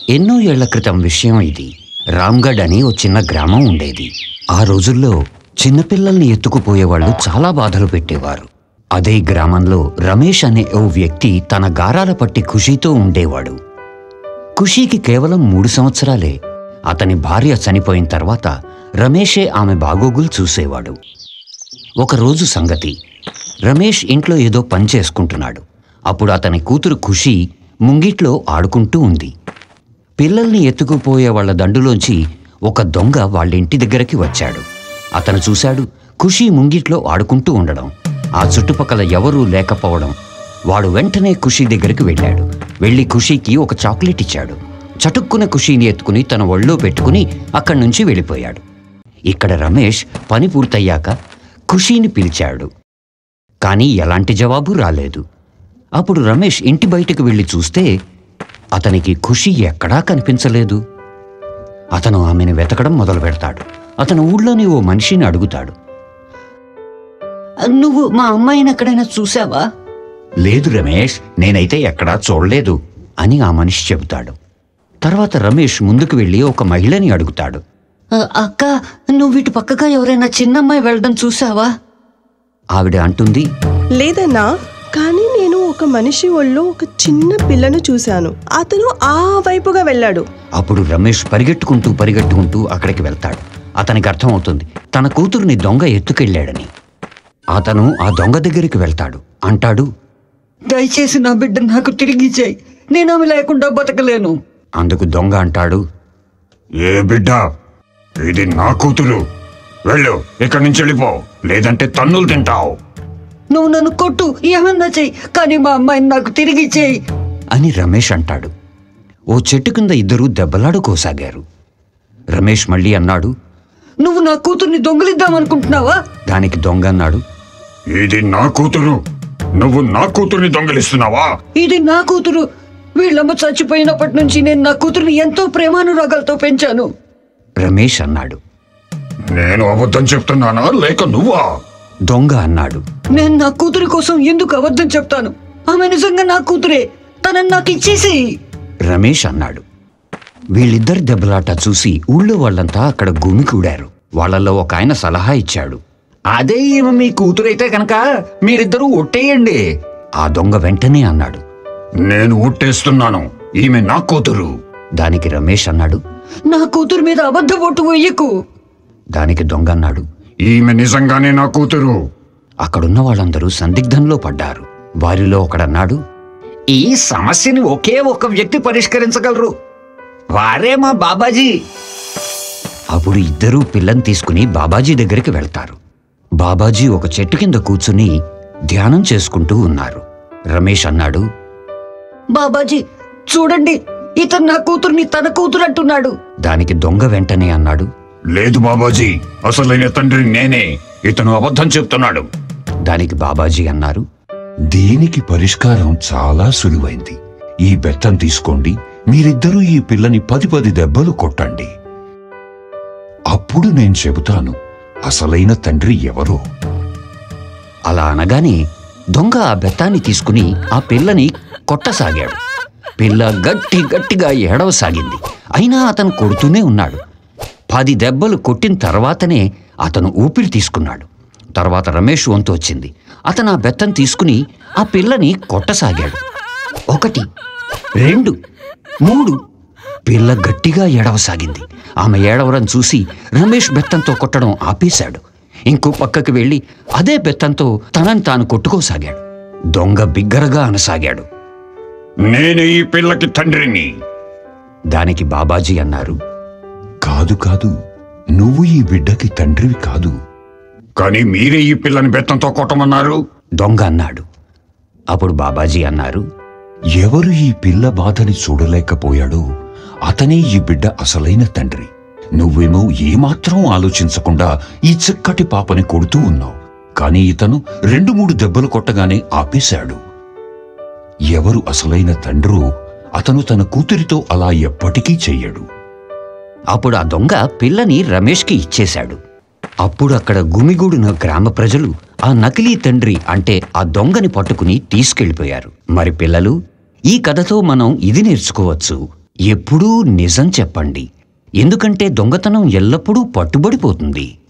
ఎన్నో ఏళ్ల క్రితం విషయం ఇది రామ్గఢ్ అని ఓ చిన్న గ్రామం ఉండేది ఆ రోజుల్లో చిన్నపిల్లల్ని ఎత్తుకుపోయేవాళ్ళు చాలా బాధలు పెట్టేవారు అదే గ్రామంలో రమేష్ అనే ఓ వ్యక్తి తన గారాల పట్టి ఖుషీతో ఉండేవాడు ఖుషీకి కేవలం మూడు సంవత్సరాలే అతని భార్య చనిపోయిన తర్వాత రమేషే ఆమె బాగోగులు చూసేవాడు ఒకరోజు సంగతి రమేష్ ఇంట్లో ఏదో పని చేసుకుంటున్నాడు అప్పుడు అతని కూతురు ఖుషి ముంగిట్లో ఆడుకుంటూ ఉంది పిల్లల్ని ఎత్తుకుపోయే వాళ్ళ దండులోంచి ఒక దొంగ వాళ్ళ ఇంటి దగ్గరికి వచ్చాడు అతను చూశాడు ఖుషి ముంగిట్లో ఆడుకుంటూ ఉండడం ఆ చుట్టుపక్కల ఎవరూ లేకపోవడం వాడు వెంటనే ఖుషి దగ్గరికి వెళ్ళాడు వెళ్ళి ఖుషీకి ఒక చాక్లెట్ ఇచ్చాడు చటుక్కున ఖుషీని ఎత్తుకుని తన ఒళ్ళో పెట్టుకుని అక్కడి నుంచి వెళ్ళిపోయాడు ఇక్కడ రమేష్ పని పూర్తయ్యాక ఖుషీని పిలిచాడు కానీ ఎలాంటి జవాబు రాలేదు అప్పుడు రమేష్ ఇంటి బయటకు వెళ్ళి చూస్తే అతనికి ఖుషి ఎక్కడా కనిపించలేదు అతను ఆమెను వెతకడం మొదలు పెడతాడు అతను ఊళ్ళోని ఓ మనిషిని అడుగుతాడు నువ్వు మా అమ్మాయిని ఎక్కడైనా చూసావా లేదు రమేష్ నేనైతే ఎక్కడా చూడలేదు అని ఆ మనిషి చెబుతాడు తర్వాత రమేష్ ముందుకు వెళ్ళి ఒక మహిళని అడుగుతాడు అక్క నువ్వు ఇటు పక్కగా ఎవరైనా చిన్నమ్మాయి వెళ్ళడం చూసావా ఆవిడ అంటుంది లేదన్నా కానీ నేను ఒక మనిషి ఒళ్ళో ఒక చిన్న పిల్లను చూశాను అతను ఆ వైపుగా వెళ్ళాడు అప్పుడు రమేష్ పరిగెట్టుకుంటూ పరిగెట్టుకుంటూ అక్కడికి వెళ్తాడు అతనికి అర్థమవుతుంది తన కూతురుని దొంగ ఎత్తుకెళ్ళాడని అతను ఆ దొంగ దగ్గరికి వెళ్తాడు అంటాడు దయచేసి నా బిడ్డ నాకు తిరిగి చేయి నేను ఆమె లేకుండా బతకలేను అందుకు దొంగ అంటాడు ఏ బిడ్డ ఇది నా కూతురు వెళ్ళు ఇక్కడి నుంచి వెళ్ళిపో లేదంటే తన్నులు తింటావు నువ్వు నన్ను కొట్టు ఏమన్నా చెయ్యి కానీ మా అమ్మాయిని నాకు తిరిగి చేయి అని రమేష్ అంటాడు ఓ చెట్టు కింద ఇద్దరూ దెబ్బలాడుకోసాగారు రమేష్ మళ్ళీ అన్నాడు నువ్వు నా కూతుర్ని దొంగలిద్దామనుకుంటున్నావా దానికి దొంగ అన్నాడు ఇది నా కూతురు నువ్వు నా కూతుర్ని దొంగిలిస్తున్నావా ఇది నా కూతురు వీళ్ళమ్మ చచ్చిపోయినప్పటి నుంచి నేను నా కూతుర్ని ఎంతో ప్రేమానురాగాలతో పెంచాను రమేష్ అన్నాడు నేను అబద్ధం చెప్తున్నానా లేక నువ్వా దొంగ అన్నాడు నేను నా కూతురి కోసం ఎందుకు అబద్ధం చెప్తాను ఆమె నిజంగా నా కూతురే తనని నాకు ఇచ్చేసి రమేష్ అన్నాడు వీళ్ళిద్దరి దెబ్బలాట చూసి ఊళ్ళో వాళ్ళంతా అక్కడ గుమికూడారు వాళ్ళల్లో ఒక ఆయన సలహా ఇచ్చాడు అదే ఈమె మీ కూతురైతే కనుక మీరిద్దరూ ఒట్టేయండి ఆ దొంగ వెంటనే అన్నాడు నేను ఒట్టేస్తున్నాను ఈమె నా కూతురు దానికి రమేష్ అన్నాడు నా కూతురు మీద అబద్ధ ఓటు వేయకు దానికి దొంగ అన్నాడు ఈమె నిజంగానే నా కూతురు అక్కడున్న వాళ్ళందరూ సందిగ్ధంలో పడ్డారు వారిలో ఒకడన్నాడు ఈ సమస్యని ఒకే ఒక వ్యక్తి పరిష్కరించగలరు వారే మా బాబాజీ అప్పుడు ఇద్దరూ పిల్లని తీసుకుని బాబాజీ దగ్గరికి వెళ్తారు బాబాజీ ఒక చెట్టు కింద కూర్చుని ధ్యానం చేసుకుంటూ ఉన్నారు రమేష్ అన్నాడు బాబాజీ చూడండి ఇతను నా కూతుర్ని తన కూతురు అంటున్నాడు దానికి దొంగ వెంటనే అన్నాడు లేదు బాబాజీ అసలైన తండ్రి నేనే ఇతను అబద్ధం చెప్తున్నాడు దానికి బాబాజీ అన్నారు దీనికి పరిష్కారం చాలా సులువైంది ఈ బెత్తం తీసుకోండి మీరిద్దరూ ఈ పిల్లని పది పది దెబ్బలు కొట్టండి అప్పుడు నేను చెబుతాను అసలైన తండ్రి ఎవరో అలా అనగానే దొంగ ఆ బెత్తాన్ని తీసుకుని ఆ పిల్లని కొట్టసాగాడు పిల్ల గట్టి గట్టిగా ఏడవసాగింది అయినా అతను కొడుతూనే ఉన్నాడు పది దెబ్బలు కొట్టిన తర్వాతనే అతను ఊపిరి తీసుకున్నాడు తర్వాత రమేష్ వంతు వచ్చింది అతను ఆ బెత్తం తీసుకుని ఆ పిల్లని కొట్టసాగాడు ఒకటి రెండు మూడు పిల్ల గట్టిగా ఏడవసాగింది ఆమె ఏడవరం చూసి రమేష్ బెత్తంతో కొట్టడం ఆపేశాడు ఇంకో పక్కకి వెళ్ళి అదే బెత్తంతో తనని తాను కొట్టుకోసాగాడు దొంగ బిగ్గరగా అనసాగాడు నేను ఈ పిల్లకి తండ్రిని దానికి బాబాజీ అన్నారు కాదు కాదు నువ్వు ఈ బిడ్డకి తండ్రివి కాదు కానీ మీరే ఈ పిల్లని బెత్తంతో కొట్టమన్నారు దొంగ అన్నాడు అప్పుడు బాబాజీ అన్నారు ఎవరు ఈ పిల్ల బాధని చూడలేకపోయాడో అతనే ఈ బిడ్డ అసలైన తండ్రి నువ్వేమో ఏమాత్రం ఆలోచించకుండా ఈ చిక్కటి పాపని కొడుతూ ఉన్నావు కానీ ఇతను రెండు మూడు దెబ్బలు కొట్టగానే ఆపేశాడు ఎవరు అసలైన తండ్రో అతను తన కూతురితో అలా ఎప్పటికీ చెయ్యడు అప్పుడు ఆ దొంగ పిల్లని రమేష్కి ఇచ్చేశాడు అప్పుడు అక్కడ గుమిగూడిన గ్రామ ప్రజలు ఆ నకిలీ తండ్రి అంటే ఆ దొంగని పట్టుకుని తీసుకెళ్లిపోయారు మరి పిల్లలు ఈ కథతో మనం ఇది నేర్చుకోవచ్చు ఎప్పుడూ నిజం చెప్పండి ఎందుకంటే దొంగతనం ఎల్లప్పుడూ పట్టుబడిపోతుంది